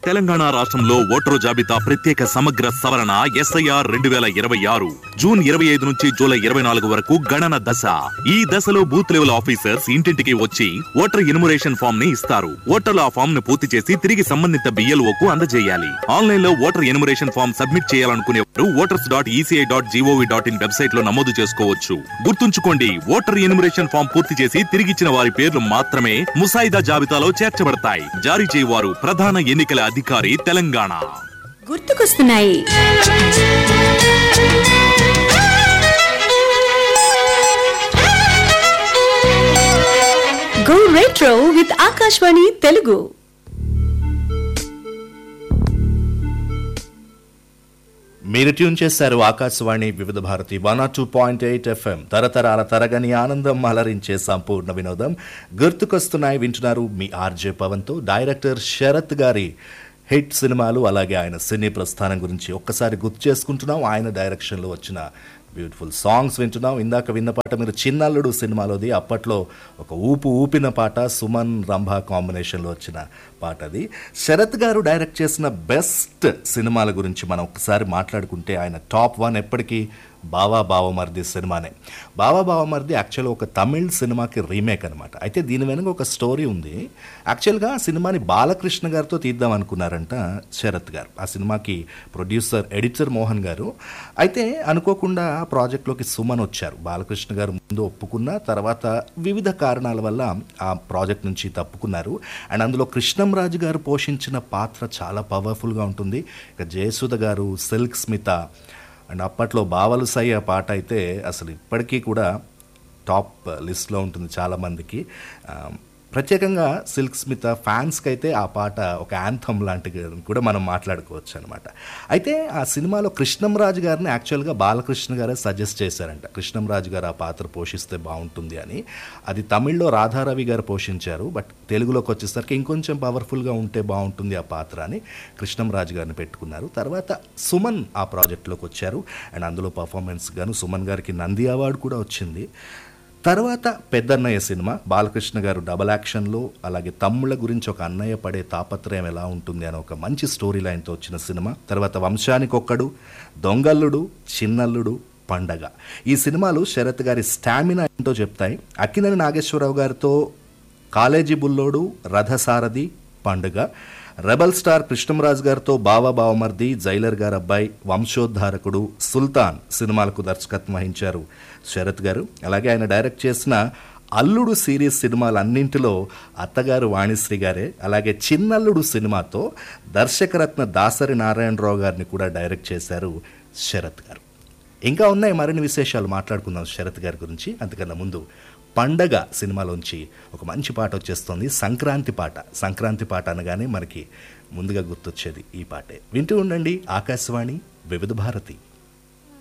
తెలంగాణ రాష్ట్రంలో ఓటరు జాబితా ప్రత్యేక సమగ్ర సవరణ ఎస్ఐఆర్ రెండు వేల ఇరవై ఆరు జూన్ ఇరవై ఐదు నుంచి జూలై ఇరవై నాలుగు వరకు గణన దశ ఈ దశలో బూత్ లెవెల్ ఆఫీసర్స్ ఇంటింటికి వచ్చి ఓటర్ ఇనుమరేషన్ ఫామ్ ని ఇస్తారు ఓటర్లు ఆ ఫామ్ ను పూర్తి చేసి తిరిగి సంబంధిత బిఎల్ఓ కు అందజేయాలి ఆన్లైన్ లో ఓటర్ ఎనుమరేషన్ ఫామ్ సబ్మిట్ చేయాలనుకునే వారు voters dot ECI dot GOV dot in website లో నమోదు చేసుకోవచ్చు గుర్తుంచుకోండి ఓటర్ ఎనుమరేషన్ ఫామ్ పూర్తి చేసి తిరిగిచ్చిన వారి పేర్లు మాత్రమే ముసాయిదా జాబితాలో చేర్చబడతాయి జారీ చేయవారు ప్రధాన ఎన్నికల అధికారి తెలంగాణ గుర్తుకొస్తున్నాయి go retro with Akashvani Telugu మీరు ట్యూన్ చేశారు Akashvani Vividh Bharati one R two point eight FM తరతరాల తరగని ఆనందం అలరించే సంపూర్ణ వినోదం గుర్తుకొస్తున్నాయి వింటున్నారు మీ ఆర్జే పవన్తో డైరెక్టర్ శరత్ గారి హిట్ సినిమాలు అలాగే ఆయన సినీ ప్రస్థానం గురించి ఒక్కసారి గుర్తు చేసుకుంటున్నాం ఆయన డైరెక్షన్లో వచ్చిన బ్యూటిఫుల్ సాంగ్స్ వింటున్నాం ఇందాక విన్న పాట మీరు చిన్నల్లుడు సినిమాలోది అప్పట్లో ఒక ఊపు ఊపిన పాట సుమన్ రంభ కాంబినేషన్లో వచ్చిన పాట అది శరత్ గారు డైరెక్ట్ చేసిన బెస్ట్ సినిమాల గురించి మనం ఒకసారి మాట్లాడుకుంటే ఆయన టాప్ వన్ ఎప్పటికీ బావా బావమర్ది సినిమానే బావా బావమర్ది యాక్చువల్గా ఒక తమిళ్ సినిమాకి రీమేక్ అనమాట అయితే దీని వెనుక ఒక స్టోరీ ఉంది యాక్చువల్గా ఆ సినిమాని బాలకృష్ణ గారితో తీద్దాం అనుకున్నారంట శరత్ గారు ఆ సినిమాకి ప్రొడ్యూసర్ ఎడిటర్ మోహన్ గారు అయితే అనుకోకుండా ఆ ప్రాజెక్ట్లోకి సుమన్ వచ్చారు బాలకృష్ణ గారు ముందు ఒప్పుకున్న తర్వాత వివిధ కారణాల వల్ల ఆ ప్రాజెక్ట్ నుంచి తప్పుకున్నారు అండ్ అందులో కృష్ణంరాజు గారు పోషించిన పాత్ర చాలా పవర్ఫుల్గా ఉంటుంది ఇక జయసుధ గారు సిల్క్ స్మిత అండ్ అప్పట్లో బావలు సై ఆ పాట అయితే అసలు ఇప్పటికీ కూడా టాప్ లిస్ట్లో ఉంటుంది చాలామందికి ఆ, ప్రత్యేకంగా సిల్క్ స్మిత ఫ్యాన్స్కి అయితే ఆ పాట ఒక యాంథమ్ లాంటిది కూడా మనం మాట్లాడుకోవచ్చు అనమాట అయితే ఆ సినిమాలో కృష్ణంరాజు గారిని యాక్చువల్గా బాలకృష్ణ గారే సజెస్ట్ చేశారంట కృష్ణంరాజు గారు ఆ పాత్ర పోషిస్తే బాగుంటుంది అని అది తమిళ్లో రాధారవి గారు పోషించారు బట్ తెలుగులోకి వచ్చేసరికి ఇంకొంచెం పవర్ఫుల్గా ఉంటే బాగుంటుంది ఆ పాత్ర అని కృష్ణంరాజు గారిని పెట్టుకున్నారు తర్వాత సుమన్ ఆ ప్రాజెక్ట్లోకి వచ్చారు అండ్ అందులో పర్ఫార్మెన్స్ గాను సుమన్ గారికి నంది అవార్డు కూడా వచ్చింది తర్వాత పెద్దన్నయ్య సినిమా బాలకృష్ణ గారు డబల్ యాక్షన్లో అలాగే తమ్ముళ్ళ గురించి ఒక అన్నయ్య పడే తాపత్రయం ఎలా ఉంటుంది అని ఒక మంచి స్టోరీ లైన్తో వచ్చిన సినిమా తర్వాత వంశానికొక్కడు దొంగల్లుడు చిన్నల్లుడు పండగ ఈ సినిమాలు శరత్ గారి స్టామినా ఏంటో చెప్తాయి అక్కినేని నాగేశ్వరరావు గారితో కాలేజీ బుల్లోడు రథసారథి పండుగ రెబల్ స్టార్ కృష్ణంరాజు గారితో బావ బావమర్ది జైలర్ గారు అబ్బాయి వంశోద్ధారకుడు సుల్తాన్ సినిమాలకు దర్శకత్వం వహించారు శరత్ గారు అలాగే ఆయన డైరెక్ట్ చేసిన అల్లుడు సిరీస్ సినిమాలన్నింటిలో అత్తగారు వాణిశ్రీ గారే అలాగే చిన్నల్లుడు సినిమాతో దర్శకరత్న దాసరి నారాయణరావు గారిని కూడా డైరెక్ట్ చేశారు శరత్ గారు ఇంకా ఉన్నాయి మరిన్ని విశేషాలు మాట్లాడుకుందాం శరత్ గారి గురించి అంతకన్నా ముందు పండగ సినిమాలోంచి ఒక మంచి పాట వచ్చేస్తుంది సంక్రాంతి పాట సంక్రాంతి పాట అనగానే మనకి ముందుగా గుర్తొచ్చేది ఈ పాటే వింటూ ఉండండి ఆకాశవాణి వివిధ భారతి